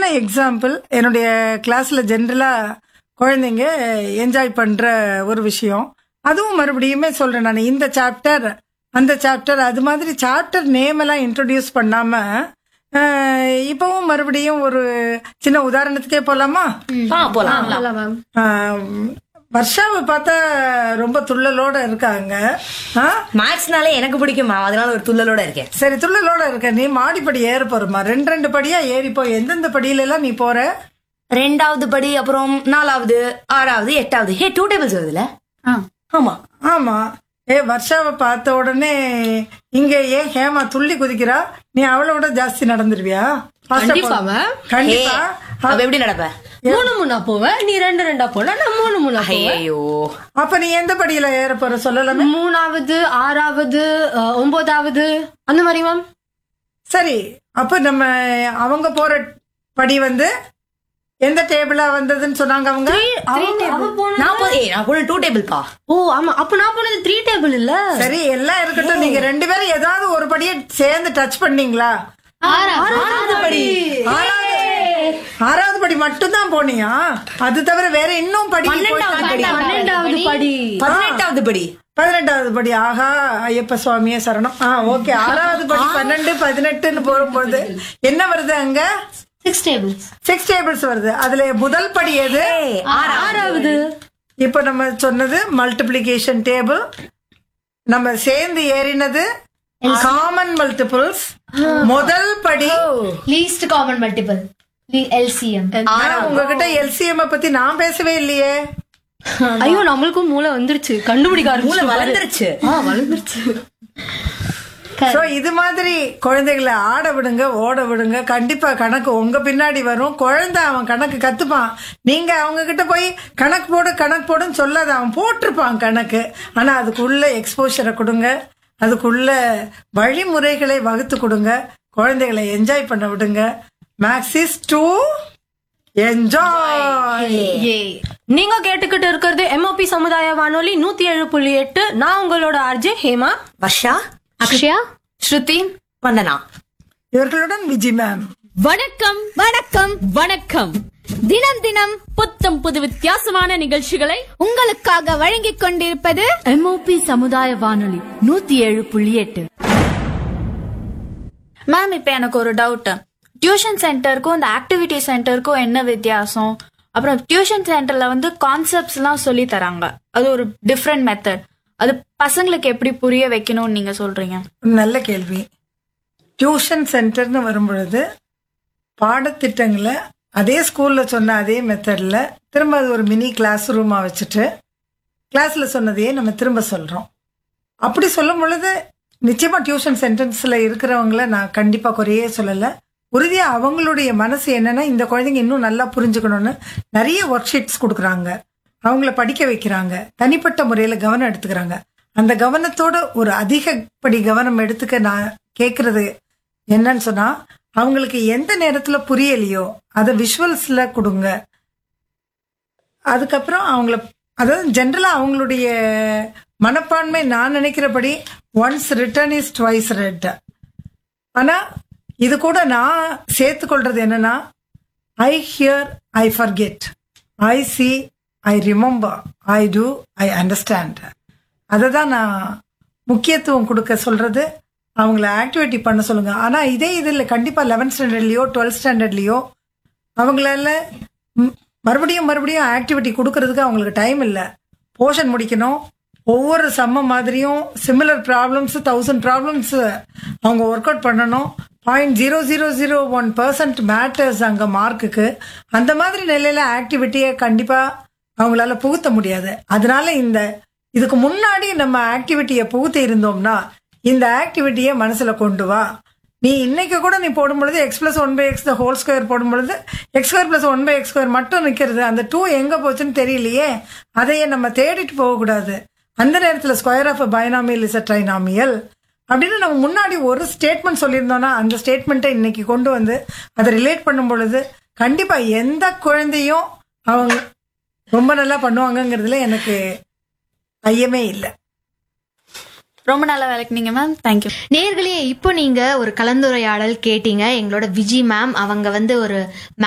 Example என்னுடைய கிளாஸ்ல ஜென்ரலா குழந்தைங்க என்ஜாய் பண்ற ஒரு விஷயம் அதுவும் மறுபடியுமே சொல்றேன் நான் இந்த சாப்டர் அந்த சாப்டர் அது மாதிரி சாப்டர் நேம் எல்லாம் இன்ட்ரோடியூஸ் பண்ணாம அஹ், இப்பவும் மறுபடியும் ஒரு சின்ன உதாரணத்துக்கே போலாமா ஆ போலாம் மேம் ஆஹ், வர்ஷாவை பார்த்தா ரொம்ப துள்ளலோட இருக்காங்க ஆ? மேக்ஸ்னாலே எனக்கு பிடிக்கும் மேம் அதனால ஒரு துள்ளலோட இருக்கேன் சரி துள்ளலோட இருக்க நீ மாடிப்படி ஏற போறமா ரெண்டு ரெண்டு படியா ஏறி போ எந்தெந்த படியில எல்லாம் நீ போற ரெண்டாவது படி அப்புறம் நாலாவது ஆறாவது எட்டாவது ஹே டூ டேபிள்ஸ் வருதுல ஆமா ஆமா ஏ வர்ஷாவை பார்த்த உடனே இங்க ஏன் ஹேமா துள்ளி குதிக்கிறா நீ அவளை விட ஜாஸ்தி நடந்துருவியா Fast ஆ கண்டிப்பா போ. மேம் ஹே கண்டிப்பா அவ எப்படி நடப்ப மூணு மூணா போவேன் நீ ரெண்டு ரெண்டா போனா நான் மூணு மூணா போவேன் ஐயோ அப்ப நீ எந்த படியில ஏற போற சொல்லலாமே மூணாவது ஆறாவது அஹ், ஒன்பதாவது அந்த மாதிரி மேம் சரி அப்ப நம்ம அவங்க போற படி வந்து எந்த டேபிளா வந்ததுன்னு சொன்னாங்க அவங்க அவ போன நான் போ ஏய் நான் போன டூ டேபிள் பா ஓ ஆமா அப்ப நான் போனது த்ரீ டேபிள் இல்ல சரி எல்லாம் இருக்கட்டும் நீங்க ரெண்டு பேரும் ஏதாவது ஒரு படியை சேர்ந்து டச் பண்ணீங்களா ஆறாவது படி ஆறாவது ஆறாவது படி மட்டும் தான் போனியா அது தவிர வேற இன்னும் படி பன்னெண்டாவது படி பன்னெண்டாவது படி பதினெட்டாவது படி பதினெட்டாவது படி ஆஹா ஐயப்ப சுவாமியே சரணம் ஆ ஓகே ஆறாவது படி பன்னெண்டு பதினெட்டுன்னு போகும்போது என்ன வருது அங்க சிக்ஸ் டேபிள்ஸ் சிக்ஸ் டேபிள்ஸ் வருது அதுல முதல் படி எது ஏய், ஆறா- ஆறாவது இப்ப நம்ம சொன்னது மல்டிப்ளிகேஷன் டேபிள் நம்ம சேர்ந்து ஏறினது காமன் மல்டிபிள்ஸ் முதல் படி லீஸ்ட் காமன் மல்டிபிள் எல்சிஎம் ஆனா உங்ககிட்ட எல்சிஎம் பத்தி நான் பேசவே இல்லையே ஐயோ நம்மளுக்கும் மூளை வந்துருச்சு கண்டுபிடிக்க மூளை ஆரம்பிச்சு வளர்ந்துருச்சு ஆ வளர்ந்துருச்சு சோ இது மாதிரி குழந்தைகளை ஆட விடுங்க ஓட விடுங்க கண்டிப்பா கணக்கு உங்க பின்னாடி வரும் குழந்தை அவன் கணக்கு கத்துப்பான் நீங்க அவங்க கிட்ட போய் கணக்கு போடு கணக்கு போடுன்னு சொல்லாத அவன் போட்டிருப்பான் கணக்கு ஆனா அதுக்குள்ள எக்ஸ்போஷரை கொடுங்க அதுக்குள்ள வழிமுறைகளை வகுத்து கொடுங்க குழந்தைகளை என்ஜாய் பண்ண விடுங்க மேக்ஸிஸ் டூ என்ஜாய் நீங்க கேட்டுக்கிட்டு இருக்கிறது எம்ஓபி சமுதாய வானொலி நூத்தி ஏழு புள்ளி எட்டு நான் உங்களோட ஆர்ஜே ஹேமா வர்ஷா அக்ஷயா ஸ்ருதி வந்தனா இவர்களுடன் விஜி மேம் வணக்கம் வணக்கம் வணக்கம் தினம் தினம் புத்தம் புது வித்தியாசமான நிகழ்ச்சிகளை உங்களுக்காக வழங்கிக் கொண்டிருப்பது எம்ஓபி சமுதாய வானொலி நூத்தி ஏழு புள்ளி எட்டு மேம் இப்போ எனக்கு ஒரு டவுட் டியூஷன் சென்டருக்கும் இந்த ஆக்டிவிட்டி சென்டருக்கும் என்ன வித்தியாசம் அப்புறம் டியூஷன் சென்டர்ல வந்து கான்செப்ட்ஸ்லாம் சொல்லி தராங்க அது ஒரு டிஃப்ரெண்ட் மெத்தட் அது பசங்களுக்கு எப்படி புரிய வைக்கணும்னு நீங்க சொல்றீங்க நல்ல கேள்வி டியூஷன் சென்டர்னு வரும்பொழுது பாடத்திட்டங்களை அதே ஸ்கூல்ல சொன்ன அதே மெத்தட்ல திரும்ப அது ஒரு மினி கிளாஸ் ரூமா வச்சுட்டு கிளாஸ்ல சொன்னதையே நம்ம திரும்ப சொல்றோம் அப்படி சொல்லும் பொழுது நிச்சயமா டியூஷன் சென்டர்ஸ்ல இருக்கிறவங்கள நான் கண்டிப்பா குறையே சொல்லல உறுதியா அவங்களுடைய மனசு என்னன்னா இந்த குழந்தைங்க இன்னும் நல்லா புரிஞ்சுக்கணும்னு நிறைய ஒர்க் ஷீட்ஸ் கொடுக்குறாங்க அவங்கள படிக்க வைக்கிறாங்க தனிப்பட்ட முறையில கவனம் எடுத்துக்கிறாங்க அந்த கவனத்தோட ஒரு அதிகப்படி கவனம் எடுத்துக்க நான் கேக்குறது என்னன்னு சொன்னா அவங்களுக்கு எந்த நேரத்துல புரியலையோ அதை விஷுவல்ஸ்ல கொடுங்க அதுக்கப்புறம் அவங்கள அதாவது ஜென்ரலா அவங்களுடைய மனப்பான்மை நான் நினைக்கிறபடி once written is twice read ஆனா இது கூட நான் சேர்த்துக்கொள்றது என்னன்னா I hear I forget I see I remember I do I understand அதை தான் நான் முக்கியத்துவம் கொடுக்க சொல்றது அவங்கள ஆக்டிவிட்டி பண்ண சொல்லுங்க ஆனா இதே இதில் கண்டிப்பா லெவன்த் ஸ்டாண்டர்ட்லயோ டுவெல்த் ஸ்டாண்டர்ட்லயோ அவங்களால ம், மறுபடியும் மறுபடியும் ஆக்டிவிட்டி கொடுக்கறதுக்கு அவங்களுக்கு டைம் இல்லை போர்ஷன் முடிக்கணும் ஒவ்வொரு சம்ம மாதிரியும் சிமிலர் ப்ராப்ளம்ஸ் தௌசண்ட் ப்ராப்ளம்ஸ் அவங்க ஒர்க் அவுட் பண்ணணும் point zero zero zero one percent matters அங்கே மார்க்குக்கு அந்த மாதிரி நிலையில ஆக்டிவிட்டியை கண்டிப்பா அவங்களால புகுத்த முடியாது அதனால இந்த இதுக்கு முன்னாடி நம்ம ஆக்டிவிட்டியை புகுத்தி இருந்தோம்னா இந்த ஆக்டிவிட்டியை மனசுல கொண்டு வா நீ இன்னைக்கு கூட நீ போடும் பொழுது x plus one by x the whole square போடும் பொழுது x square plus one by x square மட்டும் நிக்கிறது அந்த டூ எங்க போச்சுன்னு தெரியலையே அதையே நம்ம தேடிட்டு போகக்கூடாது அந்த நேரத்தில் square of binomial is a trinomial அப்படின்னு நம்ம முன்னாடி ஒரு ஸ்டேட்மெண்ட் சொல்லியிருந்தோம்னா அந்த ஸ்டேட்மெண்ட்டை இன்னைக்கு கொண்டு வந்து அதை ரிலேட் பண்ணும் பொழுது கண்டிப்பா எந்த குழந்தையும் அவங்க ரொம்ப நல்லா பண்ணுவாங்கங்கிறதுல எனக்கு ஐயமே இல்லை ரொம்ப நல்லா விளக்குனீங்க மேம் தேங்க்யூ நேர்களே இப்போ நீங்க ஒரு கலந்துரையாடல் கேட்டீங்க எங்களோட விஜி மேம் அவங்க வந்து ஒரு